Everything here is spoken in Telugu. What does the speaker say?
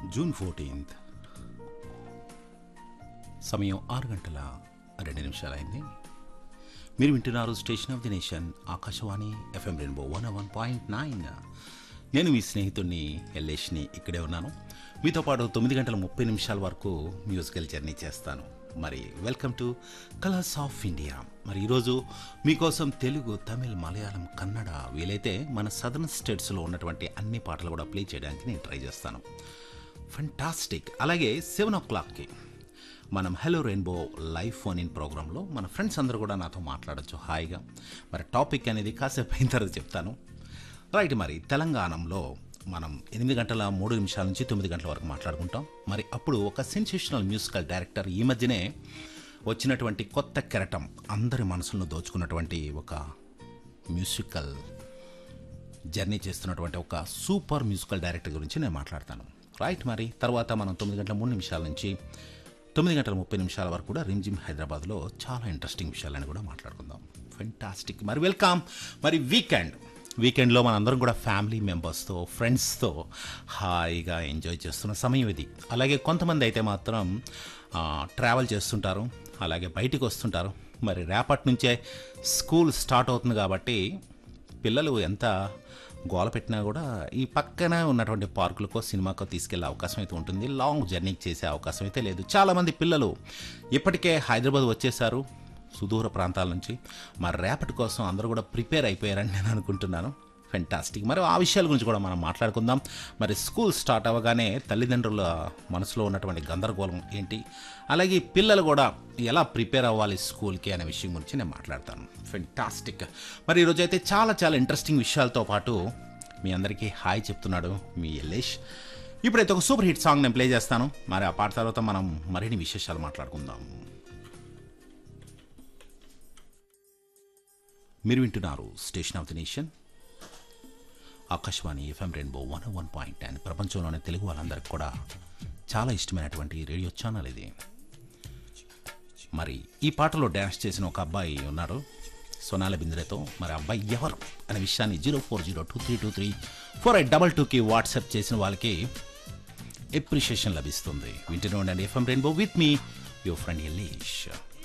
జూన్ ఫోర్టీన్త్ సమయం ఆరు గంటల రెండు నిమిషాలైంది మీరు వింటున్నారు station of the nation Akashvani FM rainbow one one point nine నేను మీ స్నేహితుడిని ఎల్లేష్ని ఇక్కడే ఉన్నాను మీతో పాటు తొమ్మిది గంటల ముప్పై నిమిషాల వరకు మ్యూజికల్ జర్నీ చేస్తాను మరి welcome to colours of India మరి ఈరోజు మీకోసం తెలుగు తమిళ్ మలయాళం కన్నడ వీలైతే మన సదర్న్ స్టేట్స్లో ఉన్నటువంటి అన్ని పాటలు కూడా ప్లే చేయడానికి నేను ట్రై చేస్తాను ఫంటాస్టిక్ అలాగే సెవెన్ ఓ క్లాక్కి మనం hello rainbow live phone in ప్రోగ్రాంలో మన ఫ్రెండ్స్ అందరూ కూడా నాతో మాట్లాడొచ్చు హాయిగా మరి టాపిక్ అనేది కాసేపు అయిన తర్వాత చెప్తాను రైట్ మరి తెలంగాణలో మనం ఎనిమిది గంటల మూడు నిమిషాల నుంచి తొమ్మిది గంటల వరకు మాట్లాడుకుంటాం మరి అప్పుడు ఒక సెన్సేషనల్ మ్యూజికల్ డైరెక్టర్ ఈ మధ్యనే వచ్చినటువంటి కొత్త కెరటం అందరి మనసులను దోచుకున్నటువంటి ఒక మ్యూజికల్ జర్నీ చేస్తున్నటువంటి ఒక సూపర్ మ్యూజికల్ డైరెక్టర్ గురించి నేను మాట్లాడతాను రైట్ మరి తర్వాత మనం తొమ్మిది గంటల మూడు నిమిషాల నుంచి తొమ్మిది గంటల ముప్పై నిమిషాల వరకు కూడా రిమ్జిమ్ హైదరాబాద్లో చాలా ఇంట్రెస్టింగ్ విషయాలని కూడా మాట్లాడుకుందాం ఫెంటాస్టిక్ మరి వెల్కమ్ మరి వీకెండ్ వీకెండ్లో మనందరం కూడా ఫ్యామిలీ మెంబర్స్తో ఫ్రెండ్స్తో హాయిగా ఎంజాయ్ చేస్తున్న సమయం ఇది అలాగే కొంతమంది అయితే మాత్రం ఆ, ట్రావెల్ చేస్తుంటారు అలాగే బయటికి వస్తుంటారు మరి రేపటి నుంచే స్కూల్ స్టార్ట్ అవుతుంది కాబట్టి పిల్లలు ఎంత గోల పెట్టినా కూడా ఈ పక్కన ఉన్నటువంటి పార్కులకో సినిమాకో తీసుకెళ్లే అవకాశం అయితే ఉంటుంది లాంగ్ జర్నీకి చేసే అవకాశం అయితే లేదు చాలామంది పిల్లలు ఇప్పటికే హైదరాబాద్ వచ్చేసారు సుదూర ప్రాంతాల నుంచి మరి రేపటి కోసం అందరూ కూడా ప్రిపేర్ అయిపోయారని నేను అనుకుంటున్నాను ఫెంటాస్టిక్ మరి ఆ విషయాల గురించి కూడా మనం మాట్లాడుకుందాం మరి స్కూల్ స్టార్ట్ అవ్వగానే తల్లిదండ్రుల మనసులో ఉన్నటువంటి గందరగోళం ఏంటి అలాగే ఈ పిల్లలు కూడా ఎలా ప్రిపేర్ అవ్వాలి స్కూల్కి అనే విషయం గురించి నేను మాట్లాడతాను ఫెంటాస్టిక్ మరి ఈరోజు అయితే చాలా చాలా ఇంట్రెస్టింగ్ విషయాలతో పాటు మీ అందరికీ హాయ్ చెప్తున్నాడు మీ యల్లేష్ ఇప్పుడైతే ఒక సూపర్ హిట్ సాంగ్ నేను ప్లే చేస్తాను మరి ఆ పాట తర్వాత మనం మరిన్ని విశేషాలు మాట్లాడుకుందాం మీరు వింటున్నారు station of the nation Akashvani FM rainbow one one point and ప్రపంచంలోని తెలుగు వాళ్ళందరికీ కూడా చాలా ఇష్టమైనటువంటి రేడియో ఛానల్ ఇది మరి ఈ పాటలో డ్యాన్స్ చేసిన ఒక అబ్బాయి ఉన్నాడు సోనాల బింద్రేతో మరి ఆ అబ్బాయి ఎవరు అనే విషయాన్ని zero four zero two three two three four eight double టూకి వాట్సాప్ చేసిన వాళ్ళకి ఎప్రిషియేషన్ లభిస్తుంది వింటూనే ఉండండి ఎఫ్ఎం రెయిన్బో విత్ మీ యువర్ ఫ్రెండ్ ఎల్లేష్